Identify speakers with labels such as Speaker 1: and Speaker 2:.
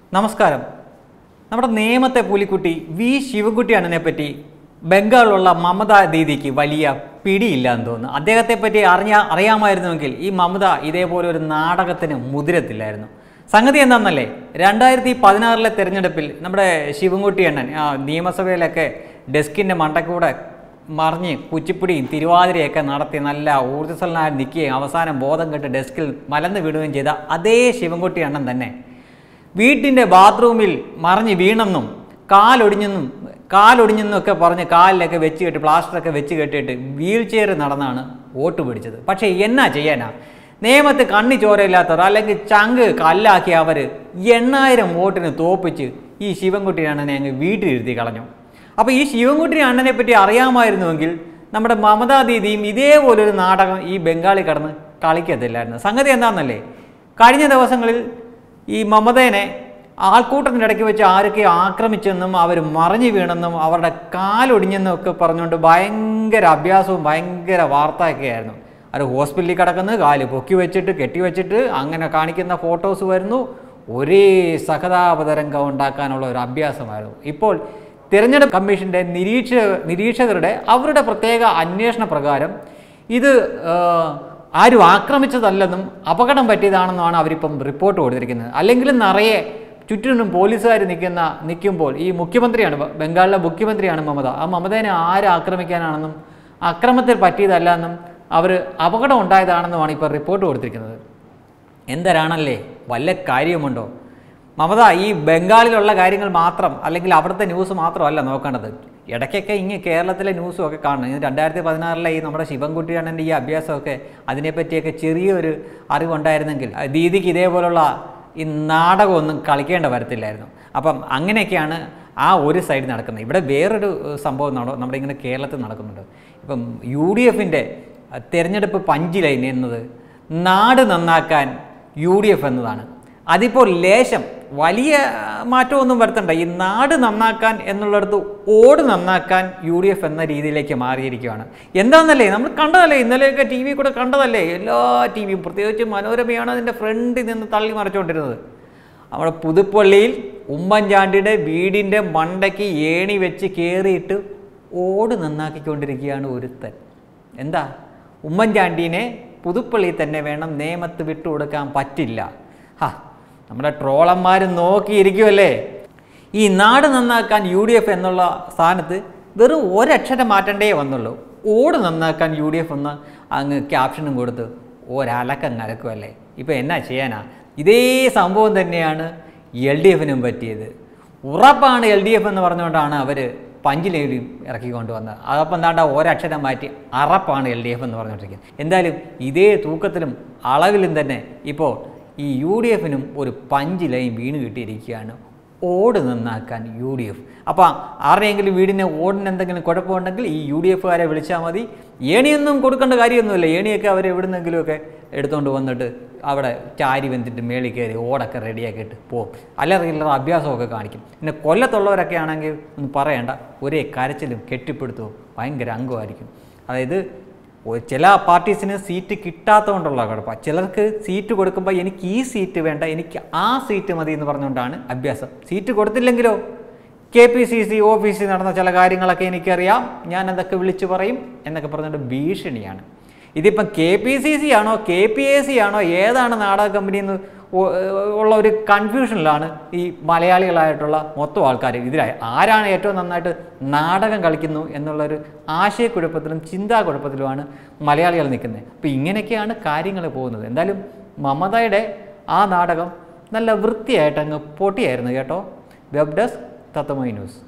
Speaker 1: നമസ്കാരം നമ്മുടെ നേമത്തെ പുലിക്കുട്ടി വി ശിവൻകുട്ടി അണ്ണനെ പറ്റി ബംഗാളിലുള്ള മമത ദീദിക്ക് വലിയ പിടിയില്ല എന്ന് തോന്നുന്നു അദ്ദേഹത്തെ പറ്റി അറിഞ്ഞ അറിയാമായിരുന്നുവെങ്കിൽ ഈ മമത ഇതേപോലെ ഒരു നാടകത്തിന് മുതിരത്തില്ലായിരുന്നു സംഗതി എന്താണെന്നല്ലേ രണ്ടായിരത്തി പതിനാറിലെ തെരഞ്ഞെടുപ്പിൽ നമ്മുടെ ശിവൻകുട്ടി അണ്ണൻ ആ, നിയമസഭയിലൊക്കെ ഡെസ്കിൻ്റെ മണ്ടക്കൂടെ മറിഞ്ഞ് കുച്ചിപ്പിടിയും തിരുവാതിരയൊക്കെ നടത്തി നല്ല ഊർജ്ജസ്വലനായി നിൽക്കുകയും അവസാനം ബോധം കെട്ട് ഡെസ്കിൽ മലന്ന് വീഴുകയും ചെയ്ത അതേ ശിവൻകുട്ടി അണ്ണൻ തന്നെ വീട്ടിൻ്റെ ബാത്റൂമിൽ മറിഞ്ഞ് വീണെന്നും കാലൊടിഞ്ഞെന്നും കാലൊടിഞ്ഞെന്നും ഒക്കെ പറഞ്ഞ് കാലിലൊക്കെ വെച്ച് കെട്ടി പ്ലാസ്റ്ററൊക്കെ വെച്ച് കെട്ടിയിട്ട് വീൽ ചെയർ നടന്നാണ് വോട്ട് പിടിച്ചത് പക്ഷേ എന്നാ ചെയ്യാനാ നിയമത്ത് കണ്ണി ചോരയില്ലാത്തവർ അല്ലെങ്കിൽ ചങ്ക് കല്ലാക്കിയ അവർ എണ്ണായിരം വോട്ടിന് തോപ്പിച്ച് ഈ ശിവൻകുട്ടി അണ്ണനെ അങ്ങ് വീട്ടിലിരുത്തി കളഞ്ഞു അപ്പോൾ ഈ ശിവൻകുട്ടി അണ്ണനെ പറ്റി അറിയാമായിരുന്നുവെങ്കിൽ നമ്മുടെ മമതാ ദീദിയും ഇതേപോലൊരു നാടകം ഈ ബംഗാളി കടന്ന് കളിക്കത്തില്ലായിരുന്നു സംഗതി എന്താണെന്നല്ലേ കഴിഞ്ഞ ദിവസങ്ങളിൽ ഈ മമതേനെ ആൾക്കൂട്ടത്തിൻ്റെ ഇടയ്ക്ക് വെച്ച് ആരൊക്കെ ആക്രമിച്ചെന്നും അവർ മറിഞ്ഞു വീണെന്നും അവരുടെ കാലൊടിഞ്ഞെന്നും ഒക്കെ പറഞ്ഞുകൊണ്ട് ഭയങ്കര അഭ്യാസവും ഭയങ്കര വാർത്തയൊക്കെ ആയിരുന്നു അവർ ഹോസ്പിറ്റലിൽ കിടക്കുന്നത് കാല് പൊക്കി വെച്ചിട്ട് കെട്ടി വെച്ചിട്ട് അങ്ങനെ കാണിക്കുന്ന ഫോട്ടോസ് വരുന്നു ഒരേ സഹതാപതരംഗം ഉണ്ടാക്കാനുള്ള ഒരു അഭ്യാസമായിരുന്നു ഇപ്പോൾ തിരഞ്ഞെടുപ്പ് കമ്മീഷൻ്റെ നിരീക്ഷ നിരീക്ഷകരുടെ അവരുടെ പ്രത്യേക അന്വേഷണ പ്രകാരം ഇത് ആ, ആരും ആക്രമിച്ചതല്ലെന്നും അപകടം പറ്റിയതാണെന്നുമാണ് അവരിപ്പം റിപ്പോർട്ട് കൊടുത്തിരിക്കുന്നത് അല്ലെങ്കിൽ നിറയെ ചുറ്റിനും പോലീസുകാർ നിൽക്കുന്ന നിൽക്കുമ്പോൾ ഈ മുഖ്യമന്ത്രിയാണ് ബ- ബംഗാളിലെ മുഖ്യമന്ത്രിയാണ് മമത ആ മമതേനെ ആര് ആക്രമിക്കാനാണെന്നും അക്രമത്തിൽ പറ്റിയതല്ല എന്നും അവർ അപകടം ഉണ്ടായതാണെന്നുമാണ് ഇപ്പോൾ റിപ്പോർട്ട് കൊടുത്തിരിക്കുന്നത് എന്തരാണല്ലേ വല്ല കാര്യമുണ്ടോ മമത ഈ ബംഗാളിലുള്ള കാര്യങ്ങൾ മാത്രം അല്ലെങ്കിൽ അവിടുത്തെ ന്യൂസ് മാത്രമല്ല നോക്കേണ്ടത് ഇടയ്ക്കൊക്കെ ഇങ്ങ് കേരളത്തിലെ ന്യൂസും ഒക്കെ കാണണം ഇത് രണ്ടായിരത്തി പതിനാറിലെ ഈ നമ്മുടെ ശിവൻകുട്ടി അണ്ണൻ്റെ ഈ അഭ്യാസമൊക്കെ അതിനെപ്പറ്റിയൊക്കെ ചെറിയൊരു അറിവുണ്ടായിരുന്നെങ്കിൽ ആ ദീദിക്ക് ഇതേപോലുള്ള ഈ നാടകമൊന്നും കളിക്കേണ്ട വരത്തില്ലായിരുന്നു അപ്പം അങ്ങനെയൊക്കെയാണ് ആ ഒരു സൈഡ് നടക്കുന്നത് ഇവിടെ വേറൊരു ഏഹ്, സംഭവം നട- നമ്മുടെ ഇങ്ങനെ കേരളത്തിൽ നടക്കുന്നുണ്ട് ഇപ്പം യു ഡി എഫിൻ്റെ തെരഞ്ഞെടുപ്പ് പഞ്ച് ലൈൻ എന്നത് നാട് നന്നാക്കാൻ യു ഡി എഫ് എന്നതാണ് അതിപ്പോൾ ലേശം വലിയ മാറ്റമൊന്നും വരുത്തണ്ട ഈ നാട് നന്നാക്കാൻ എന്നുള്ളിടത്ത് ഓട് നന്നാക്കാൻ യു ഡി എഫ് എന്ന രീതിയിലേക്ക് മാറിയിരിക്കുകയാണ് എന്താണെന്നല്ലേ നമ്മൾ കണ്ടതല്ലേ ഇന്നലെയൊക്കെ ടി വി കൂടെ കണ്ടതല്ലേ എല്ലാ ടി വിയും പ്രത്യേകിച്ച് മനോരമയാണ് അതിൻ്റെ ഫ്രണ്ടിൽ നിന്ന് തള്ളി മറിച്ചുകൊണ്ടിരുന്നത് നമ്മുടെ പുതുപ്പള്ളിയിൽ ഉമ്മൻചാണ്ടിയുടെ വീടിൻ്റെ മണ്ടയ്ക്ക് ഏണി വെച്ച് കയറിയിട്ട് ഓട് നന്നാക്കിക്കൊണ്ടിരിക്കുകയാണ് ഒരുത്തൻ എന്താ ഉമ്മൻചാണ്ടീനെ പുതുപ്പള്ളിയിൽ തന്നെ വേണം നിയമത്ത് വിട്ടുകൊടുക്കാൻ പറ്റില്ല ഹാ നമ്മുടെ ട്രോളന്മാർ നോക്കിയിരിക്കുമല്ലേ ഈ നാട് നന്നാക്കാൻ യു ഡി എഫ് എന്നുള്ള സ്ഥാനത്ത് വെറും ഒരക്ഷരം മാറ്റണ്ടേ വന്നുള്ളൂ ഓട് നന്നാക്കാൻ യു ഡി എഫ് എന്ന് അങ്ങ് ക്യാപ്ഷനും കൊടുത്ത് ഒരലക്കങ്ങ് അലക്കുമല്ലേ ഇപ്പോൾ എന്നാ ചെയ്യാനാ ഇതേ സംഭവം തന്നെയാണ് എൽ ഡി എഫിനും പറ്റിയത് ഉറപ്പാണ് എൽ ഡി എഫ് എന്ന് പറഞ്ഞുകൊണ്ടാണ് അവർ പഞ്ചിലേലും ഇറക്കിക്കൊണ്ട് വന്നത് അതപ്പം എന്താണ്ട ഒരക്ഷരം മാറ്റി അറപ്പാണ് എൽ ഡി എഫ് എന്ന് പറഞ്ഞുകൊണ്ടിരിക്കുന്നത് എന്തായാലും ഇതേ തൂക്കത്തിലും അളവിലും തന്നെ ഇപ്പോൾ ഈ യു ഡി എഫിനും ഒരു പഞ്ചിലയും വീണ് കിട്ടിയിരിക്കുകയാണ് ഓട് നന്നാക്കാൻ യു ഡി എഫ് അപ്പോൾ ആരുടെയെങ്കിലും വീടിന് ഓടിന് എന്തെങ്കിലും കുഴപ്പമുണ്ടെങ്കിൽ ഈ യു ഡി എഫുകാരെ വിളിച്ചാൽ മതി ഏണിയൊന്നും കൊടുക്കേണ്ട കാര്യമൊന്നുമില്ല ഏണിയൊക്കെ അവർ എവിടുന്നെങ്കിലുമൊക്കെ എടുത്തുകൊണ്ട് വന്നിട്ട് അവിടെ ചാരി വെന്തിട്ട് മേളിൽ കയറി ഓടൊക്കെ റെഡിയാക്കിയിട്ട് പോകും അല്ലറ ഇല്ലറ അഭ്യാസമൊക്കെ കാണിക്കും പിന്നെ കൊല്ലത്തുള്ളവരൊക്കെ ആണെങ്കിൽ ഒന്നും പറയണ്ട ഒരേ കരച്ചിലും കെട്ടിപ്പിടുത്തവും ഭയങ്കര അംഗമായിരിക്കും അതായത് ഒ- ചില പാർട്ടീസിന് സീറ്റ് കിട്ടാത്തതുകൊണ്ടുള്ള കുഴപ്പം ചിലർക്ക് സീറ്റ് കൊടുക്കുമ്പോൾ എനിക്ക് ഈ സീറ്റ് വേണ്ട എനിക്ക് ആ സീറ്റ് മതി എന്ന് പറഞ്ഞുകൊണ്ടാണ് അഭ്യാസം സീറ്റ് കൊടുത്തില്ലെങ്കിലോ കെ പി സി സി ഓഫീസിൽ നടന്ന ചില കാര്യങ്ങളൊക്കെ എനിക്കറിയാം ഞാൻ അതൊക്കെ വിളിച്ചു പറയും എന്നൊക്കെ പറഞ്ഞുകൊണ്ട് ഭീഷണിയാണ് ഇതിപ്പം കെ പി സി സി ആണോ കെ പി എ സി ആണോ ഏതാണ് നാടക കമ്പനി എന്ന് ഉ- ഉള്ള ഒരു കൺഫ്യൂഷനിലാണ് ഈ മലയാളികളായിട്ടുള്ള മൊത്തം ആൾക്കാർ ഇതിലായി ആരാണ് ഏറ്റവും നന്നായിട്ട് നാടകം കളിക്കുന്നു എന്നുള്ളൊരു ആശയക്കുഴപ്പത്തിലും ചിന്താക്കുഴപ്പത്തിലുമാണ് മലയാളികൾ നിൽക്കുന്നത് അപ്പോൾ ഇങ്ങനെയൊക്കെയാണ് കാര്യങ്ങൾ പോകുന്നത് എന്തായാലും മമതയുടെ ആ നാടകം നല്ല വൃത്തിയായിട്ട് അങ്ങ് പൊട്ടിയായിരുന്നു കേട്ടോ വെബ് ഡെസ്ക് തത്തമൈ ന്യൂസ്